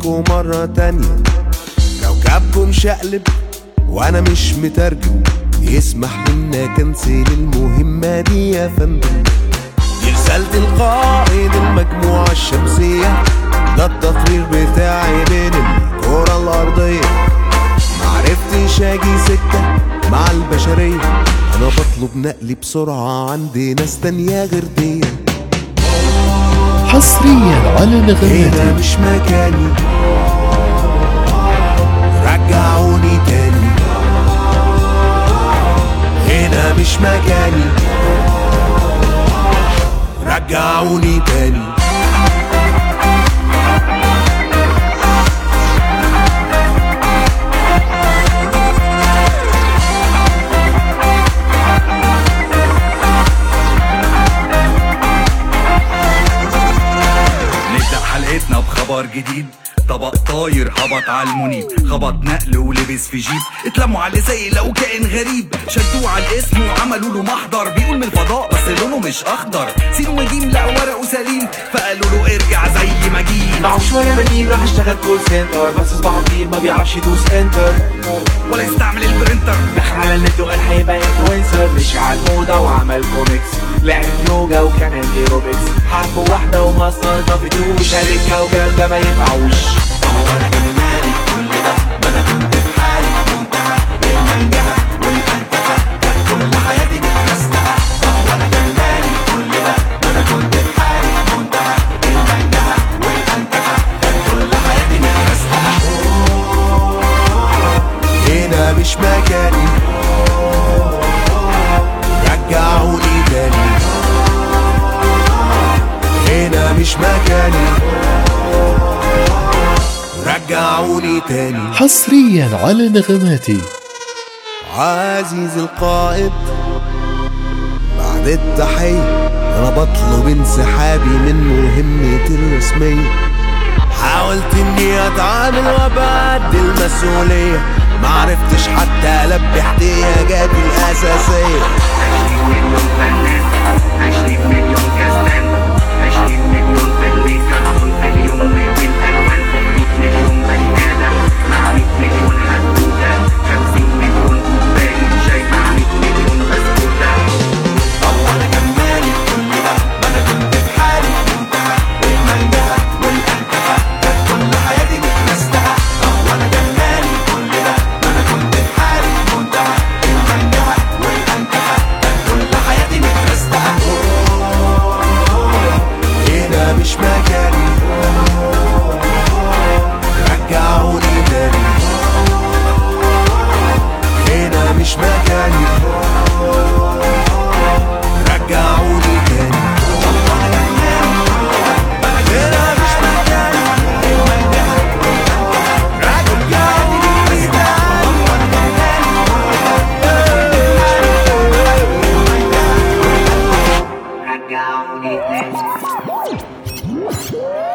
لكم مرة تانية كوكبكم شقلب وانا مش مترجم يسمح لنا كنسل المهمة دي يا فندم دي رسالة القائد المجموعة الشمسية ده التقرير بتاعي بين الكرة الأرضية معرفتش اجي سكة مع البشرية انا بطلب نقلي بسرعة عندي ناس تانية غير دي حصريا على هنا نغماتي مش مكاني رجعوني تاني هنا مش مكاني رجعوني تاني نبدأ حلقتنا بخبر جديد طبق طاير هبط على المنيب خبط نقل ولبس في جيب اتلموا عليه زي لو كائن غريب شدوه على الاسم وعملوا له محضر بيقول من الفضاء بس لونه مش اخضر سين وجيم لا ورقه سليم فقالوا له ارجع زي ما جيت معه شوية بنين راح اشتغل كول سنتر بس صباحه كبير ما بيعرفش يدوس انتر ولا يستعمل البرنتر دخل على النت وقال هيبقى انفلونسر مشي على الموضة وعمل كوميكس لعب يوجا وكمان ايروبكس حرف واحدة وما استلطفتوش قال الكوكب ده ما ينفعوش هنا مش مكاني رجعوني تاني هنا مش مكاني رجعوني تاني حصريا على نغماتي عزيز القائد بعد التحية أنا بطلب انسحابي من مهمتي الرسمية حاولت إني أتعامل وأبعد المسؤولية معرفتش حتى ألبي احتياجاتي الأساسية عشرين مليون كسبان عشرين مليون فنان كرتون في اليوم من الوان مية مليون بني ادم مع مية مليون حدوته خمسين مليون كوباية شاي مع مية مليون بسكوتة هنا مش مكاني رجعوني تاني هنا مش مكاني رجعوني تاني هنا مش مكاني رجعوني رجعوني تاني